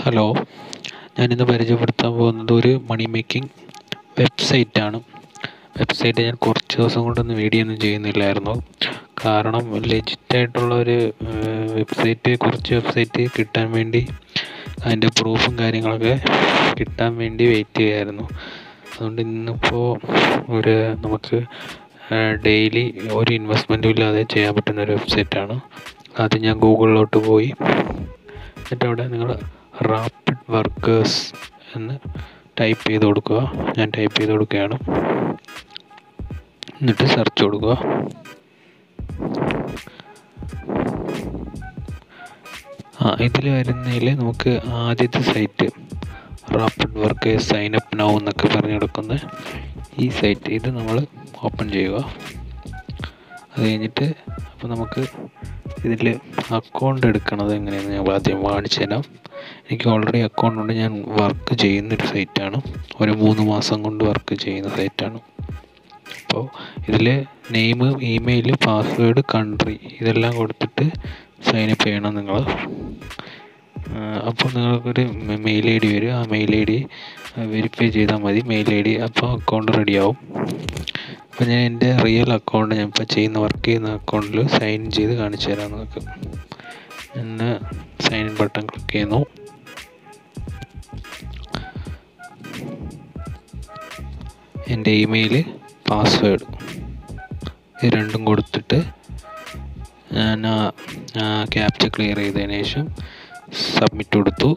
hello ഞാനിന്ന് പരിചയപ്പെടുത്താൻ പോകുന്നത് ഒരു മണി മേക്കിംഗ് വെബ്സൈറ്റാണ് വെബ്സൈറ്റ് ഞാൻ കുറച്ച് ദിവസം കൊണ്ടൊന്നും വീഡിയോ ഒന്നും ചെയ്യുന്നില്ലായിരുന്നു കാരണം ലെജിറ്റായിട്ടുള്ള ഒരു വെബ്സൈറ്റ് കുറച്ച് വെബ്സൈറ്റ് കിട്ടാൻ വേണ്ടി അതിൻ്റെ പ്രൂഫും കാര്യങ്ങളൊക്കെ കിട്ടാൻ വേണ്ടി വെയിറ്റ് ചെയ്യുകയായിരുന്നു അതുകൊണ്ട് ഇന്നിപ്പോൾ ഒരു നമുക്ക് ഡെയിലി ഒരു ഇൻവെസ്റ്റ്മെൻറ്റും ഇല്ലാതെ ചെയ്യാൻ പറ്റുന്ന ഒരു വെബ്സൈറ്റാണ് ആദ്യം ഞാൻ ഗൂഗിളിലോട്ട് പോയി എന്നിട്ട് അവിടെ നിങ്ങൾ റാപ്പിഡ് വർക്കേഴ്സ് എന്ന് ടൈപ്പ് ചെയ്ത് കൊടുക്കുക ഞാൻ ടൈപ്പ് ചെയ്ത് കൊടുക്കുകയാണ് എന്നിട്ട് സെർച്ച് കൊടുക്കുക ആ ഇതിൽ വരുന്നതിൽ നമുക്ക് ആദ്യത്തെ site rapid workers sign up now എന്നൊക്കെ പറഞ്ഞ് കിടക്കുന്ന ഈ സൈറ്റ് ഇത് നമ്മൾ ഓപ്പൺ ചെയ്യുക അത് കഴിഞ്ഞിട്ട് അപ്പോൾ നമുക്ക് ഇതിൽ അക്കൗണ്ട് എടുക്കണത് എങ്ങനെയെന്ന് ഞാൻ ആദ്യം കാണിച്ചു തരാം എനിക്ക് ഓൾറെഡി അക്കൗണ്ട് ഉണ്ട് ഞാൻ വർക്ക് ചെയ്യുന്നൊരു സൈറ്റാണ് ഒരു മൂന്ന് മാസം കൊണ്ട് വർക്ക് ചെയ്യുന്ന സൈറ്റാണ് അപ്പോൾ ഇതിൽ നെയിം ഇമെയിൽ പാസ്വേഡ് കൺട്രി ഇതെല്ലാം കൊടുത്തിട്ട് സൈനപ്പ് ചെയ്യണം നിങ്ങൾ അപ്പോൾ നിങ്ങൾക്കൊരു മെയിൽ ഐ ഡി വരും ആ മെയിൽ ഐ ഡി വെരിഫൈ ചെയ്താൽ മതി മെയിൽ ഐ ഡി അപ്പോൾ അക്കൗണ്ട് റെഡിയാവും അപ്പോൾ ഞാൻ എൻ്റെ റിയൽ അക്കൗണ്ട് ഞാൻ ഇപ്പോൾ ചെയ്യുന്ന വർക്ക് ചെയ്യുന്ന അക്കൗണ്ടിൽ സൈൻ ചെയ്ത് കാണിച്ചു തരാം നിങ്ങൾക്ക് എന്ന് സൈൻ ഇൻ ബട്ടൺ ക്ലിക്ക് ചെയ്യുന്നു എൻ്റെ ഇമെയിൽ പാസ്വേഡ് ഇത് രണ്ടും കൊടുത്തിട്ട് ഞാൻ ക്യാപ്ച ക്ലിയർ ചെയ്തതിന് ശേഷം സബ്മിറ്റ് കൊടുത്തു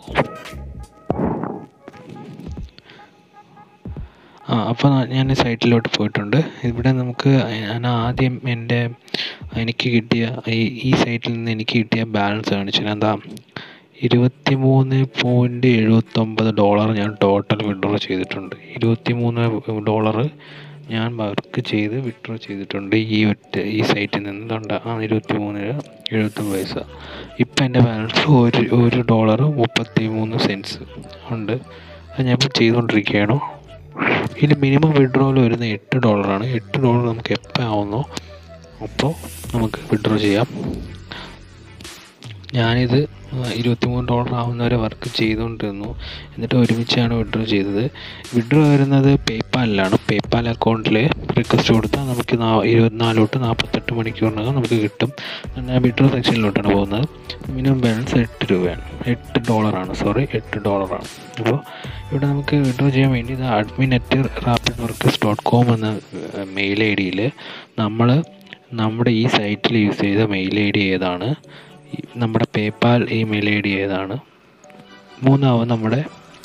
ആ അപ്പോൾ ഞാൻ സൈറ്റിലോട്ട് പോയിട്ടുണ്ട് ഇവിടെ നമുക്ക് ഞാൻ ആദ്യം എൻ്റെ എനിക്ക് കിട്ടിയ ഈ ഈ സൈറ്റിൽ നിന്ന് എനിക്ക് കിട്ടിയ ബാലൻസ് കാണിച്ചു എന്താ ഇരുപത്തി മൂന്ന് പോയിൻറ്റ് എഴുപത്തൊമ്പത് ഡോളർ ഞാൻ ടോട്ടൽ വിഡ്രോ ചെയ്തിട്ടുണ്ട് ഇരുപത്തി മൂന്ന് ഡോളർ ഞാൻ വർക്ക് ചെയ്ത് വിഡ്രോ ചെയ്തിട്ടുണ്ട് ഈ ഒറ്റ ഈ സൈറ്റിൽ നിന്ന് ഇതുണ്ട് ആ ഇരുപത്തി മൂന്ന് രൂപ എഴുപത്തൊമ്പത് പൈസ ഇപ്പം എൻ്റെ ബാലൻസ് ഒരു ഒരു ഡോളർ മുപ്പത്തി മൂന്ന് സെൻസ് ഉണ്ട് അത് ഞാൻ ഇപ്പോൾ ചെയ്തുകൊണ്ടിരിക്കുകയാണ് ഇതിൽ മിനിമം വിഡ്രോയിൽ വരുന്ന എട്ട് ഡോളറാണ് എട്ട് ഡോളർ നമുക്ക് എപ്പോൾ ആവുന്നോ അപ്പോൾ നമുക്ക് വിഡ്രോ ചെയ്യാം ഞാനിത് ഇരുപത്തിമൂന്ന് ഡോളർ ആവുന്നവരെ വർക്ക് ചെയ്തുകൊണ്ടിരുന്നു എന്നിട്ട് ഒരുമിച്ചാണ് വിഡ്രോ ചെയ്തത് വിഡ്രോ വരുന്നത് പേപ്പാലിലാണ് പേപ്പാൽ അക്കൗണ്ടിൽ റിക്വസ്റ്റ് കൊടുത്താൽ നമുക്ക് ഇരുപത്തിനാല് തൊട്ട് നാൽപ്പത്തെട്ട് മണിക്കൂറിനകം നമുക്ക് കിട്ടും ഞാൻ വിഡ്രോ സെക്ഷനിലോട്ടാണ് പോകുന്നത് മിനിമം ബാലൻസ് എട്ട് രൂപയാണ് എട്ട് ഡോളറാണ് സോറി എട്ട് ഡോളറാണ് അപ്പോൾ ഇവിടെ നമുക്ക് വിഡ്രോ ചെയ്യാൻ വേണ്ടി ഇത് admin at rapid workers dot com എന്ന മെയിൽ ഐ ഡിയിൽ നമ്മൾ നമ്മുടെ ഈ സൈറ്റിൽ യൂസ് ചെയ്ത മെയിൽ ഐ ഡി ഏതാണ് നമ്മുടെ പേപ്പാൽ ഇമെയിൽ ഐ ഡി ഏതാണ് മൂന്നാമത് നമ്മുടെ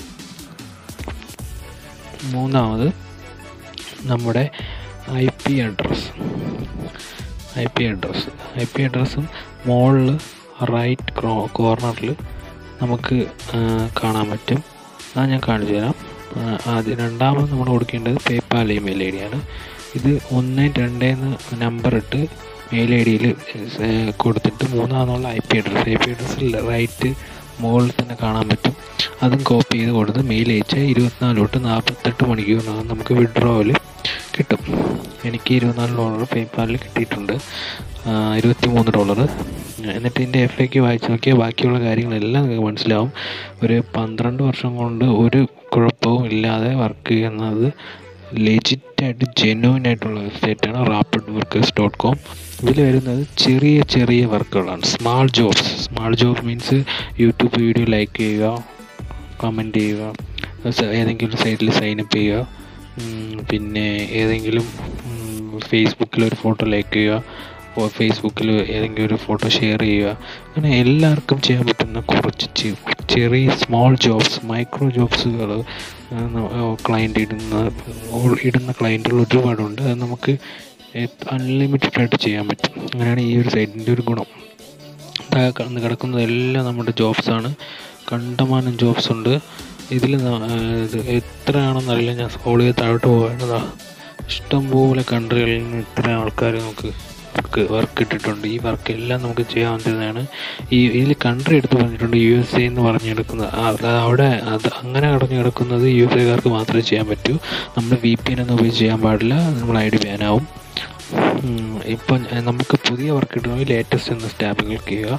മൂന്നാമത് നമ്മുടെ I P address I P address I P അഡ്രസ്സും മുകളിൽ റൈറ്റ് കോർണറിൽ നമുക്ക് കാണാൻ പറ്റും അത് ഞാൻ കാണിച്ചു തരാം ആദ്യം രണ്ടാമത് നമ്മൾ കൊടുക്കേണ്ടത് പേപ്പാൽ ഇമെയിൽ ഐ ഡിയാണ് ഇത് ഒന്ന് രണ്ട് നമ്പർ ഇട്ട് മെയിൽ ഐ ഡിയിൽ കൊടുത്തിട്ട് മൂന്നാമെന്നുള്ള I P address I P അഡ്രസ്സിൽ റൈറ്റ് മുകളിൽ തന്നെ കാണാൻ പറ്റും അതും കോപ്പി ചെയ്ത് കൊടുത്ത് മെയിൽ അയച്ചാൽ ഇരുപത്തിനാല് തൊട്ട് നാൽപ്പത്തെട്ട് മണിക്കൂറിനകം നമുക്ക് വിഡ്രോവൽ കിട്ടും എനിക്ക് ഇരുപത്തിനാല് ഡോളർ പേപ്പാലിൽ കിട്ടിയിട്ടുണ്ട് ഇരുപത്തി മൂന്ന് ഡോളർ എന്നിട്ട് ഇതിൻ്റെ എഫ് എക്ക് വായിച്ച് നോക്കിയാൽ ബാക്കിയുള്ള കാര്യങ്ങളെല്ലാം നിങ്ങൾക്ക് മനസ്സിലാവും ഒരു പന്ത്രണ്ട് വർഷം കൊണ്ട് ഒരു കുഴപ്പവും ഇല്ലാതെ വർക്ക് ചെയ്യുന്നത് ലെജിറ്റായിട്ട് ജെന്യൂൻ ആയിട്ടുള്ള വെബ്സൈറ്റാണ് റാപ്പിഡ് വർക്കേഴ്സ് ഡോട്ട് കോം ഇതിൽ വരുന്നത് ചെറിയ ചെറിയ വർക്കുകളാണ് small jobs small job means YouTube video like ചെയ്യുക കമൻറ്റ് ചെയ്യുക ഏതെങ്കിലും സൈറ്റിൽ സൈനപ്പ് ചെയ്യുക പിന്നെ ഏതെങ്കിലും ഫേസ്ബുക്കിൽ ഒരു ഫോട്ടോ ലൈക്ക് ചെയ്യുക ഫേസ്ബുക്കിൽ ഏതെങ്കിലും ഒരു ഫോട്ടോ ഷെയർ ചെയ്യുക അങ്ങനെ എല്ലാവർക്കും ചെയ്യാൻ പറ്റുന്ന കുറച്ച് ചെറിയ സ്മോൾ ജോബ്സ് മൈക്രോ ജോബ്സുകൾ ക്ലയൻറ്റ് ഇടുന്ന ഇടുന്ന ക്ലയൻറ്റുകൾ ഒരുപാടുണ്ട് അത് നമുക്ക് അൺലിമിറ്റഡ് ആയിട്ട് ചെയ്യാൻ പറ്റും അങ്ങനെയാണ് ഈ ഒരു സൈറ്റിൻ്റെ ഒരു ഗുണം കടന്ന് കിടക്കുന്നതെല്ലാം നമ്മുടെ ജോബ്സാണ് കണ്ടമാനം ജോബ്സ് ഉണ്ട് ഇതിൽ ഇത് എത്രയാണെന്നറിയില്ല ഞാൻ സ്ക്രോൾ ചെയ്ത് താഴോട്ട് പോകാനതാ ഇഷ്ടംപോലെ കൺട്രികളിൽ നിന്ന് ഇത്ര ആൾക്കാർ നമുക്ക് വർക്ക് വർക്ക് ഇട്ടിട്ടുണ്ട് ഈ വർക്ക് എല്ലാം നമുക്ക് ചെയ്യാവുന്നതാണ് ഈ ഇതിൽ കൺട്രി എടുത്ത് പറഞ്ഞിട്ടുണ്ട് യു എസ് എ എന്ന് പറഞ്ഞു കിടക്കുന്നത് അവിടെ അത് അങ്ങനെ കടഞ്ഞു കിടക്കുന്നത് യു എസ് എക്കാർക്ക് മാത്രമേ ചെയ്യാൻ പറ്റൂ നമ്മൾ വി പി എൻ ഒന്നും ഉപയോഗിച്ച് ചെയ്യാൻ പാടില്ല നമ്മൾ ഐ ഡി ബാനാവും ഇപ്പം നമുക്ക് പുതിയ വർക്ക് കിട്ടണമെങ്കിൽ ലേറ്റസ്റ്റ് എന്ന ടാബ് ക്ലിക്ക് ചെയ്യുക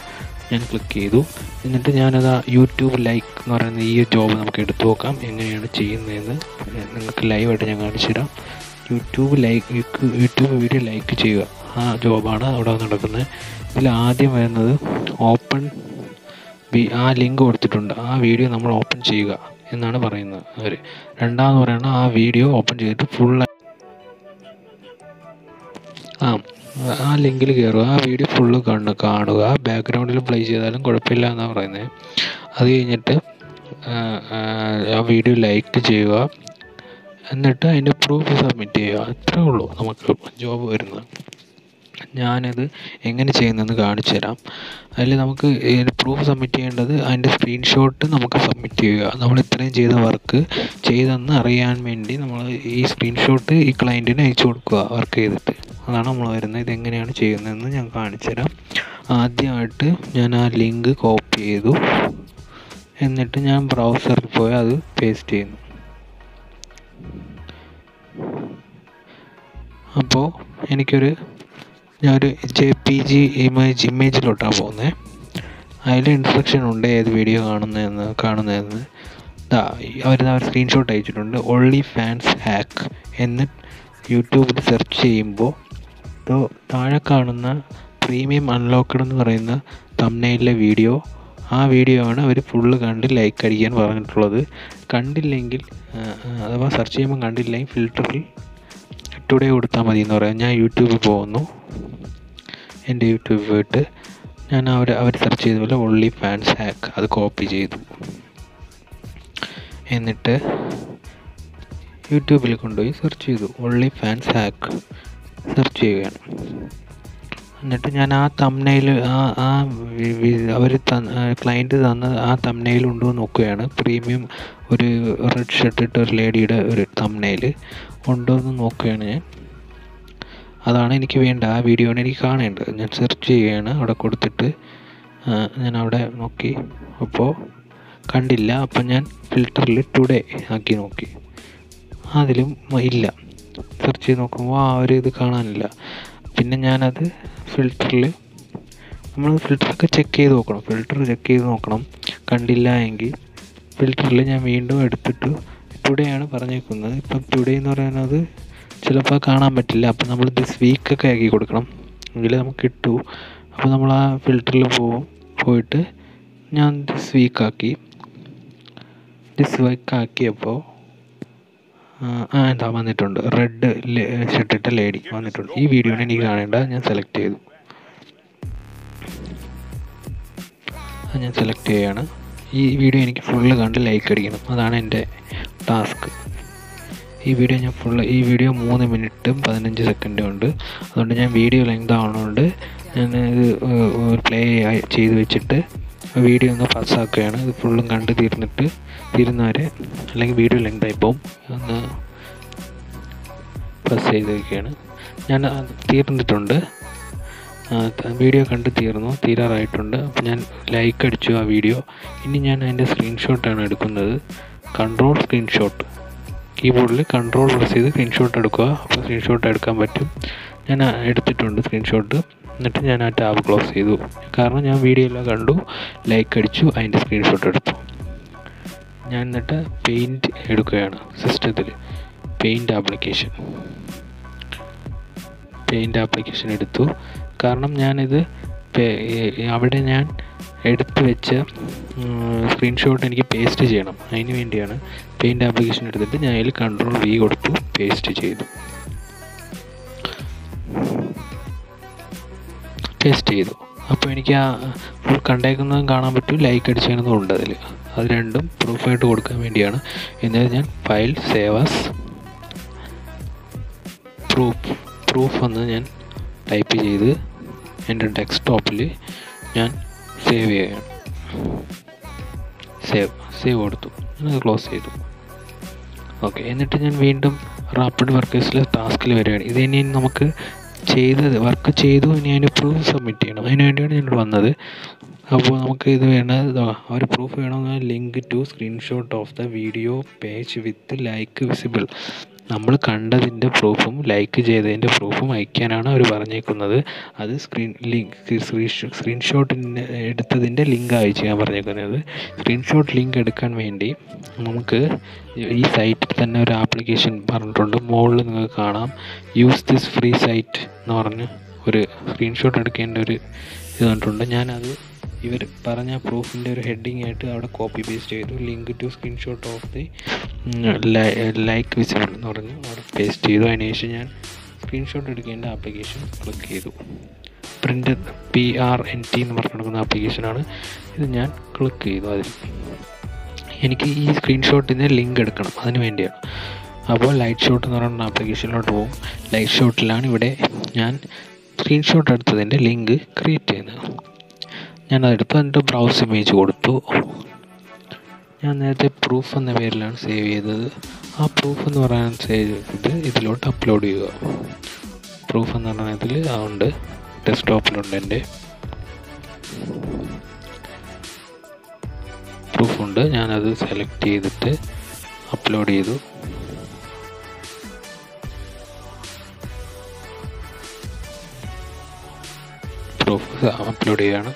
ഞാൻ ക്ലിക്ക് ചെയ്തു എന്നിട്ട് ഞാനത് യൂട്യൂബ് ലൈക്ക് എന്ന് പറയുന്ന ഈ ജോബ് നമുക്ക് എടുത്തു നോക്കാം എങ്ങനെയാണ് ചെയ്യുന്നതെന്ന് നിങ്ങൾക്ക് ലൈവായിട്ട് ഞാൻ കാണിച്ചു തരാം YouTube like YouTube video like ചെയ്യുക ആ ജോബാണ് അവിടെ നടക്കുന്നത് ഇതിൽ ആദ്യം വരുന്നത് ഓപ്പൺ ആ ലിങ്ക് കൊടുത്തിട്ടുണ്ട് ആ വീഡിയോ നമ്മൾ ഓപ്പൺ ചെയ്യുക എന്നാണ് പറയുന്നത് അവർ രണ്ടാമെന്ന് പറയുന്നത് ആ വീഡിയോ ഓപ്പൺ ചെയ്തിട്ട് ഫുൾ ആ ആ ലിങ്കിൽ കയറുക ആ വീഡിയോ ഫുള്ള് കണ്ണ് കാണുക ബാക്ക്ഗ്രൗണ്ടിൽ പ്ലേ ചെയ്താലും കുഴപ്പമില്ല എന്നാണ് പറയുന്നത് അത് കഴിഞ്ഞിട്ട് ആ വീഡിയോ ലൈക്ക് ചെയ്യുക എന്നിട്ട് അതിൻ്റെ പ്രൂഫ് സബ്മിറ്റ് ചെയ്യുക അത്രേ ഉള്ളൂ നമുക്ക് ജോബ് വരുന്നത് ഞാനത് എങ്ങനെ ചെയ്യുന്നതെന്ന് കാണിച്ചു തരാം അതിൽ നമുക്ക് പ്രൂഫ് സബ്മിറ്റ് ചെയ്യേണ്ടത് അതിൻ്റെ സ്ക്രീൻഷോട്ട് നമുക്ക് സബ്മിറ്റ് ചെയ്യുക നമ്മൾ ഇത്രയും ചെയ്ത വർക്ക് ചെയ്തെന്ന് അറിയാൻ വേണ്ടി നമ്മൾ ഈ സ്ക്രീൻഷോട്ട് ഈ ക്ലയൻറ്റിന് അയച്ചു കൊടുക്കുക വർക്ക് ചെയ്തിട്ട് അതാണ് നമ്മൾ വരുന്നത് ഇതെങ്ങനെയാണ് ചെയ്യുന്നതെന്ന് ഞാൻ കാണിച്ചു തരാം ആദ്യമായിട്ട് ഞാൻ ആ ലിങ്ക് കോപ്പി ചെയ്തു എന്നിട്ട് ഞാൻ ബ്രൗസറിൽ പോയി അത് പേസ്റ്റ് ചെയ്യുന്നു അപ്പോൾ എനിക്കൊരു ഞാനൊരു ജെ പി ജി ഇമേജ് ഇമേജിലോട്ടാണ് പോകുന്നത് അതിൽ ഇൻസ്ട്രക്ഷൻ ഉണ്ട് ഏത് വീഡിയോ കാണുന്നതെന്ന് കാണുന്നതെന്ന് അവർ അവർ സ്ക്രീൻഷോട്ട് അയച്ചിട്ടുണ്ട് ഒൺലി ഫാൻസ് ഹാക്ക് എന്ന് യൂട്യൂബിൽ സെർച്ച് ചെയ്യുമ്പോൾ താഴെ കാണുന്ന പ്രീമിയം അൺലോക്കഡ് എന്ന് പറയുന്ന തമ്നയിലെ വീഡിയോ ആ വീഡിയോ ആണ് അവർ ഫുള്ള് കണ്ട് ലൈക്ക് അടിക്കാൻ പറഞ്ഞിട്ടുള്ളത് കണ്ടില്ലെങ്കിൽ അഥവാ സെർച്ച് ചെയ്യുമ്പോൾ കണ്ടില്ലെങ്കിൽ ഫിൽറ്ററിൽ ടുഡേ കൊടുത്താൽ മതി എന്ന് പറയാം ഞാൻ യൂട്യൂബിൽ പോകുന്നു എൻ്റെ യൂട്യൂബ് പോയിട്ട് ഞാൻ അവർ അവർ സെർച്ച് ചെയ്ത പോലെ ഒൺലി ഫാൻസ് ഹാക്ക് അത് കോപ്പി ചെയ്തു എന്നിട്ട് യൂട്യൂബിൽ കൊണ്ടുപോയി സെർച്ച് ചെയ്തു ഒൺലി ഫാൻസ് ഹാക്ക് സെർച്ച് ചെയ്യുകയാണ് എന്നിട്ട് ഞാൻ ആ തമ്മനയിൽ ആ ആ അവർ ക്ലയൻറ്റ് തന്ന ആ തമ്മനയിൽ ഉണ്ടോ എന്ന് നോക്കുകയാണ് പ്രീമിയം ഒരു റെഡ് ഷർട്ട് ഇട്ട ഒരു ലേഡിയുടെ ഒരു തമ്മനയിൽ ഉണ്ടോ എന്ന് നോക്കുകയാണ് ഞാൻ അതാണ് എനിക്ക് വേണ്ട ആ വീഡിയോ ആണ് എനിക്ക് കാണേണ്ടത് ഞാൻ സെർച്ച് ചെയ്യുകയാണ് അവിടെ കൊടുത്തിട്ട് ഞാൻ അവിടെ നോക്കി അപ്പോൾ കണ്ടില്ല അപ്പം ഞാൻ ഫിൽറ്ററിൽ ടുഡേ ആക്കി നോക്കി അതിലും ഇല്ല സെർച്ച് ചെയ്ത് നോക്കുമ്പോൾ ആ ഒരു ഇത് കാണാനില്ല പിന്നെ ഞാനത് ഫിൽറ്ററിൽ നമ്മൾ ഫിൽറ്ററൊക്കെ ചെക്ക് ചെയ്ത് നോക്കണം ഫിൽറ്റർ ചെക്ക് ചെയ്ത് നോക്കണം കണ്ടില്ല എങ്കിൽ ഫിൽറ്ററിൽ ഞാൻ വീണ്ടും എടുത്തിട്ട് ടുഡേ ആണ് പറഞ്ഞേക്കുന്നത് ഇപ്പം ടുഡേ എന്ന് പറയുന്നത് ചിലപ്പോൾ കാണാൻ പറ്റില്ല അപ്പം നമ്മൾ ദിസ് വീക്കൊക്കെ ആക്കി കൊടുക്കണം എങ്കിലേ നമുക്ക് കിട്ടൂ അപ്പോൾ നമ്മൾ ആ ഫിൽറ്ററിൽ പോകും പോയിട്ട് ഞാൻ ദിസ് വീക്കാക്കി ദിസ് വീക്ക് ആക്കിയപ്പോൾ ആ എന്താ വന്നിട്ടുണ്ട് റെഡ് ഷർട്ടിട്ട ലേഡി വന്നിട്ടുണ്ട് ഈ വീഡിയോയാണ് എനിക്ക് കാണേണ്ട ഞാൻ സെലക്ട് ചെയ്തു അത് ഞാൻ സെലക്ട് ചെയ്യുകയാണ് ഈ വീഡിയോ എനിക്ക് ഫുള്ള് കണ്ട് ലൈക്ക് അടിക്കണം അതാണ് എൻ്റെ ടാസ്ക് ഈ വീഡിയോ ഞാൻ ഫുള്ള് ഈ വീഡിയോ മൂന്ന് മിനിറ്റും പതിനഞ്ച് സെക്കൻഡും ഉണ്ട് അതുകൊണ്ട് ഞാൻ വീഡിയോ ലെങ്ത് ആവുന്നതുകൊണ്ട് ഞാൻ ഇത് പ്ലേ ചെയ്ത് വെച്ചിട്ട് വീഡിയോ ഒന്ന് പാസ്സാക്കുകയാണ് ഇത് ഫുള്ളും കണ്ട് തീർന്നിട്ട് തീരുന്നവരെ അല്ലെങ്കിൽ വീഡിയോ ലെങ്ത് ആയിപ്പോവും ഒന്ന് പ്രസ് ചെയ്ത് വയ്ക്കുകയാണ് ഞാൻ തീർന്നിട്ടുണ്ട് വീഡിയോ കണ്ട് തീർന്നു തീരാറായിട്ടുണ്ട് അപ്പോൾ ഞാൻ ലൈക്ക് അടിച്ചു ആ വീഡിയോ ഇനി ഞാൻ അതിൻ്റെ സ്ക്രീൻഷോട്ടാണ് എടുക്കുന്നത് കൺട്രോൾ സ്ക്രീൻഷോട്ട് കീബോർഡിൽ കൺട്രോൾ പ്രസ് ചെയ്ത് സ്ക്രീൻഷോട്ട് എടുക്കുക അപ്പോൾ സ്ക്രീൻഷോട്ട് എടുക്കാൻ പറ്റും ഞാൻ എടുത്തിട്ടുണ്ട് സ്ക്രീൻഷോട്ട് എന്നിട്ട് ഞാൻ ആ ടാബ് ക്ലോസ് ചെയ്തു കാരണം ഞാൻ വീഡിയോ എല്ലാം കണ്ടു ലൈക്ക് അടിച്ചു അതിൻ്റെ സ്ക്രീൻഷോട്ട് എടുത്തു ഞാൻ എന്നിട്ട് പെയിൻറ്റ് എടുക്കുകയാണ് സിസ്റ്റത്തിൽ പെയിൻറ്റ് ആപ്ലിക്കേഷൻ പെയിൻറ്റ് ആപ്ലിക്കേഷൻ എടുത്തു കാരണം ഞാനിത് അവിടെ ഞാൻ എടുത്ത് വെച്ച സ്ക്രീൻഷോട്ട് എനിക്ക് പേസ്റ്റ് ചെയ്യണം അതിന് വേണ്ടിയാണ് പെയിൻറ്റ് ആപ്ലിക്കേഷൻ എടുത്തിട്ട് ഞാൻ അതിൽ കൺട്രോൾ വി കൊടുത്തു പേസ്റ്റ് ചെയ്തു പേസ്റ്റ് ചെയ്തു അപ്പോൾ എനിക്ക് ആ ഫുൾ കണ്ടേക്കുന്നതും കാണാൻ പറ്റും ലൈക്ക് അടിച്ചതും ഉണ്ട് അതിൽ അത് രണ്ടും പ്രൂഫായിട്ട് കൊടുക്കാൻ വേണ്ടിയാണ് എന്നിട്ട് ഞാൻ ഫയൽ സേവാസ് പ്രൂഫ് പ്രൂഫ് എന്ന് ഞാൻ ടൈപ്പ് ചെയ്ത് എൻ്റെ ഡെസ്ക്ടോപ്പിൽ ഞാൻ സേവ് ചെയ്യുകയാണ് സേവ് സേവ് കൊടുത്തു അത് ക്ലോസ് ചെയ്തു ഓക്കെ എന്നിട്ട് ഞാൻ വീണ്ടും റാപ്പിഡ് വർക്കേഴ്സിലെ ടാസ്കിൽ വരികയാണ് ഇത് ഇനി നമുക്ക് ചെയ്തത് വർക്ക് ചെയ്തു ഇനി അതിന് പ്രൂഫ് സബ്മിറ്റ് ചെയ്യണം അതിന് വേണ്ടിയാണ് ഞാൻ വന്നത് അപ്പോൾ നമുക്ക് ഇത് വേണ്ടത് ഒരു പ്രൂഫ് വേണമെന്ന് link to screenshot of the video page with like visible നമ്മൾ കണ്ടതിൻ്റെ പ്രൂഫും ലൈക്ക് ചെയ്തതിൻ്റെ പ്രൂഫും അയക്കാനാണ് അവർ പറഞ്ഞേക്കുന്നത് അത് സ്ക്രീൻ ലിങ്ക് സ്ക്രീൻഷോട്ടിൻ്റെ എടുത്തതിൻ്റെ ലിങ്ക് അയച്ചു ഞാൻ പറഞ്ഞേക്കുന്നത് സ്ക്രീൻഷോട്ട് ലിങ്ക് എടുക്കാൻ വേണ്ടി നമുക്ക് ഈ സൈറ്റിൽ തന്നെ ഒരു ആപ്ലിക്കേഷൻ പറഞ്ഞിട്ടുണ്ട് മുകളിൽ നിങ്ങൾക്ക് കാണാം യൂസ് ദിസ് ഫ്രീ സൈറ്റ് എന്ന് പറഞ്ഞ് ഒരു സ്ക്രീൻഷോട്ട് എടുക്കേണ്ട ഒരു ഇത് കണ്ടിട്ടുണ്ട് ഞാനത് ഇവർ പറഞ്ഞ പ്രൂഫിൻ്റെ ഒരു ഹെഡിങ് ആയിട്ട് അവിടെ കോപ്പി പേസ്റ്റ് ചെയ്തു link to screenshot of the like visible എന്ന് പറഞ്ഞ് അവിടെ പേസ്റ്റ് ചെയ്തു അതിന് ശേഷം ഞാൻ സ്ക്രീൻഷോട്ട് എടുക്കേണ്ട ആപ്ലിക്കേഷൻ ക്ലിക്ക് ചെയ്തു print P R N T എന്ന് പറഞ്ഞു കൊടുക്കുന്ന ആപ്ലിക്കേഷനാണ് ഇത് ഞാൻ ക്ലിക്ക് ചെയ്തു അതിൽ എനിക്ക് ഈ സ്ക്രീൻഷോട്ടിൻ്റെ ലിങ്ക് എടുക്കണം അതിന് വേണ്ടിയാണ് അപ്പോൾ ലൈറ്റ് ഷോട്ട് എന്ന് പറയുന്ന ആപ്ലിക്കേഷനിലോട്ട് പോകും ലൈറ്റ് ഷോട്ടിലാണ് ഇവിടെ ഞാൻ സ്ക്രീൻഷോട്ട് എടുത്തതിൻ്റെ ലിങ്ക് ക്രിയേറ്റ് ചെയ്യുന്നത് ഞാൻ അതെടുത്ത് എന്നിട്ട് ബ്രൗസ് ഇമേജ് കൊടുത്തു ഞാൻ നേരത്തെ പ്രൂഫ് എന്ന പേരിലാണ് സേവ് ചെയ്തത് ആ പ്രൂഫ് എന്ന് പറയാൻ സേവ് ചെയ്ത് ഇതിലോട്ട് അപ്ലോഡ് ചെയ്യുക പ്രൂഫ് എന്ന് പറഞ്ഞ ഇതിൽ അതുണ്ട് ഡെസ്ക്ടോപ്പിലുണ്ട് എൻ്റെ പ്രൂഫുണ്ട് ഞാനത് സെലക്ട് ചെയ്തിട്ട് അപ്ലോഡ് ചെയ്തു പ്രൂഫ് അപ്ലോഡ് ചെയ്യുകയാണ്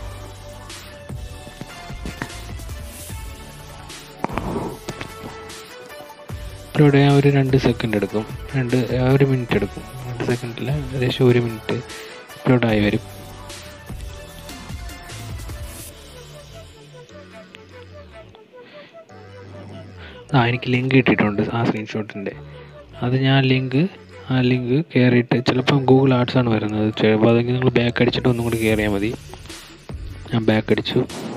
അപ്ലോഡ് ചെയ്യാൻ ഒരു രണ്ട് സെക്കൻഡ് എടുക്കും രണ്ട് ഒരു മിനിറ്റ് എടുക്കും രണ്ട് സെക്കൻഡിൽ ഏകദേശം ഒരു മിനിറ്റ് അപ്ലോഡ് ആയി വരും ആ എനിക്ക് ലിങ്ക് കിട്ടിയിട്ടുണ്ട് ആ സ്ക്രീൻഷോട്ടിൻ്റെ അത് ഞാൻ ലിങ്ക് ആ ലിങ്ക് കയറിയിട്ട് ചിലപ്പം ഗൂഗിൾ ആർട്സ് ആണ് വരുന്നത് ചിലപ്പോൾ അതെങ്കിൽ നിങ്ങൾ ബാക്ക് അടിച്ചിട്ട് ഒന്നും കൂടി കയറിയാൽ മതി ഞാൻ ബാക്ക് അടിച്ചു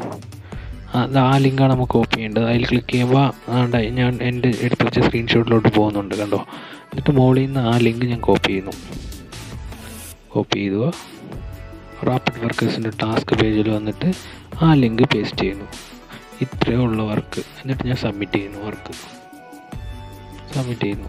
അത് ആ ലിങ്കാണ് നമുക്ക് കോപ്പി ചെയ്യേണ്ടത് അതിൽ ക്ലിക്ക് ചെയ്യുമ്പോൾ ആണ്ട ഞാൻ എൻ്റെ എടുത്ത് വെച്ച സ്ക്രീൻഷോട്ടിലോട്ട് പോകുന്നുണ്ട് കണ്ടോ എന്നിട്ട് മുകളിൽ നിന്ന് ആ ലിങ്ക് ഞാൻ കോപ്പി ചെയ്യുന്നു കോപ്പി ചെയ്തു റാപ്പിഡ് വർക്കേഴ്സിൻ്റെ ടാസ്ക് പേജിൽ വന്നിട്ട് ആ ലിങ്ക് പേസ്റ്റ് ചെയ്യുന്നു ഇത്രയേ ഉള്ള വർക്ക് എന്നിട്ട് ഞാൻ സബ്മിറ്റ് ചെയ്യുന്നു വർക്ക് സബ്മിറ്റ് ചെയ്യുന്നു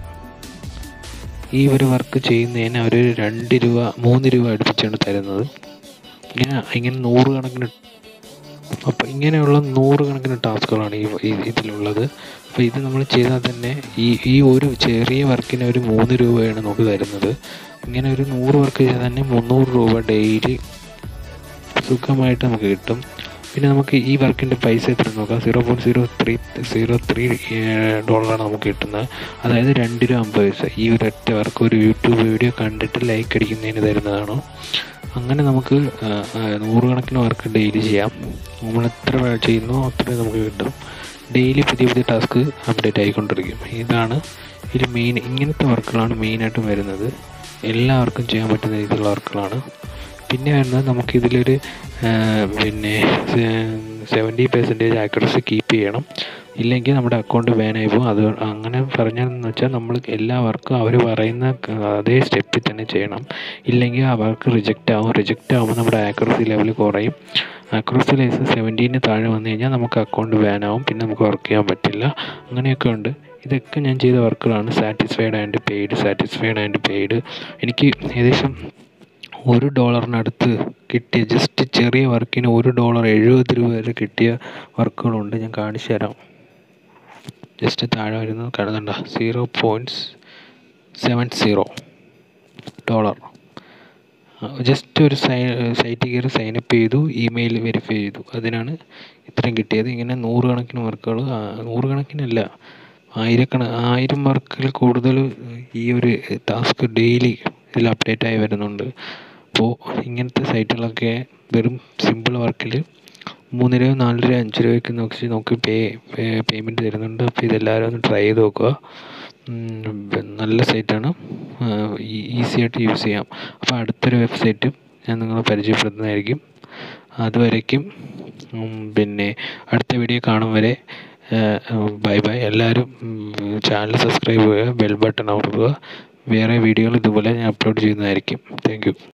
ഈ ഒരു വർക്ക് ചെയ്യുന്നതിന് അവർ രണ്ട് രൂപ മൂന്ന് രൂപ അടുപ്പിച്ചാണ് തരുന്നത് ഇങ്ങനെ ഇങ്ങനെ നൂറുകണക്കിന് അപ്പോൾ ഇങ്ങനെയുള്ള നൂറുകണക്കിന് ടാസ്കുകളാണ് ഈ ഇതിലുള്ളത് അപ്പോൾ ഇത് നമ്മൾ ചെയ്താൽ തന്നെ ഈ ഈ ഒരു ചെറിയ വർക്കിന് ഒരു മൂന്ന് രൂപയാണ് നമുക്ക് തരുന്നത് ഇങ്ങനെ ഒരു നൂറ് വർക്ക് ചെയ്താൽ തന്നെ മുന്നൂറ് രൂപ ഡെയിലി സുഖമായിട്ട് നമുക്ക് കിട്ടും പിന്നെ നമുക്ക് ഈ വർക്കിൻ്റെ പൈസ എത്ര നോക്കാം zero point zero three zero three ഡോളറാണ് നമുക്ക് കിട്ടുന്നത് അതായത് രണ്ട് രൂപ അമ്പത് പൈസ ഈ ഒരു ഒറ്റ വർക്ക് ഒരു യൂട്യൂബ് വീഡിയോ കണ്ടിട്ട് ലൈക്ക് അടിക്കുന്നതിന് തരുന്നതാണ് അങ്ങനെ നമുക്ക് നൂറുകണക്കിന് വർക്ക് ഡെയിലി ചെയ്യാം നമ്മൾ എത്ര ചെയ്യുന്നോ അത്രയും നമുക്ക് കിട്ടും ഡെയിലി പുതിയ പുതിയ ടാസ്ക് അപ്ഡേറ്റ് ആയിക്കൊണ്ടിരിക്കും ഇതാണ് ഇതിൽ മെയിൻ ഇങ്ങനത്തെ വർക്കുകളാണ് മെയിനായിട്ടും വരുന്നത് എല്ലാവർക്കും ചെയ്യാൻ പറ്റുന്ന രീതിയിലുള്ള വർക്കുകളാണ് പിന്നെ വരുന്നത് നമുക്കിതിലൊരു പിന്നെ സെവൻറ്റി പെർസെൻറ്റേജ് ആക്യുറസി കീപ്പ് ചെയ്യണം ഇല്ലെങ്കിൽ നമ്മുടെ അക്കൗണ്ട് ബാനായി പോകും അത് അങ്ങനെ പറഞ്ഞതെന്ന് വെച്ചാൽ നമ്മൾ എല്ലാ വർക്കും അവർ പറയുന്ന അതേ സ്റ്റെപ്പിൽ തന്നെ ചെയ്യണം ഇല്ലെങ്കിൽ ആ വർക്ക് റിജക്റ്റ് ആവും റിജക്റ്റ് ആകുമ്പോൾ നമ്മുടെ ആക്യുറസി ലെവൽ കുറയും ആക്യുറസി ലെവൽ സെവൻറ്റീന് താഴെ വന്നു കഴിഞ്ഞാൽ നമുക്ക് അക്കൗണ്ട് ബാനാവും പിന്നെ നമുക്ക് വർക്ക് ചെയ്യാൻ പറ്റില്ല അങ്ങനെയൊക്കെ ഉണ്ട് ഇതൊക്കെ ഞാൻ ചെയ്ത വർക്കുകളാണ് satisfied and paid satisfied and paid എനിക്ക് ഏകദേശം ഒരു ഡോളറിനടുത്ത് കിട്ടിയ ജസ്റ്റ് ചെറിയ വർക്കിന് ഒരു ഡോളർ എഴുപത് രൂപ വരെ കിട്ടിയ വർക്കുകളുണ്ട് ഞാൻ കാണിച്ചു തരാം ജസ്റ്റ് താഴെ വരുന്നത് കാണുന്നുണ്ട zero points seven zero dollar just ഒരു സൈ സൈറ്റിൽ കയറി സൈനപ്പ് ചെയ്തു ഇമെയിൽ വെരിഫൈ ചെയ്തു അതിനാണ് ഇത്രയും കിട്ടിയത് ഇങ്ങനെ നൂറുകണക്കിന് വർക്കുകൾ നൂറുകണക്കിനല്ല ആയിരക്കണ ആയിരം വർക്കിൽ കൂടുതൽ ഈ ഒരു ടാസ്ക് ഡെയിലി ഇതിൽ അപ്ഡേറ്റ് ആയി വരുന്നുണ്ട് അപ്പോൾ ഇങ്ങനത്തെ സൈറ്റുകളൊക്കെ വെറും സിമ്പിൾ വർക്കിൽ മൂന്ന് രൂപ നാല് രൂപ അഞ്ച് രൂപയ്ക്ക് നോക്കി നോക്കി പേ പേയ്മെൻറ്റ് തരുന്നുണ്ട് അപ്പോൾ ഇതെല്ലാവരും ഒന്ന് ട്രൈ ചെയ്ത് നോക്കുക നല്ല സൈറ്റാണ് ഈസി ആയിട്ട് യൂസ് ചെയ്യാം അപ്പോൾ അടുത്തൊരു വെബ്സൈറ്റും ഞാൻ നിങ്ങളെ പരിചയപ്പെടുത്തുന്നതായിരിക്കും അതുവരേക്കും പിന്നെ അടുത്ത വീഡിയോ കാണും വരെ ബൈ ബൈ എല്ലാവരും ചാനൽ സബ്സ്ക്രൈബ് ചെയ്യുക ബെൽ ബട്ടൺ അമർത്തുക വേറെ വീഡിയോകൾ ഇതുപോലെ ഞാൻ അപ്ലോഡ് ചെയ്യുന്നതായിരിക്കും താങ്ക് യു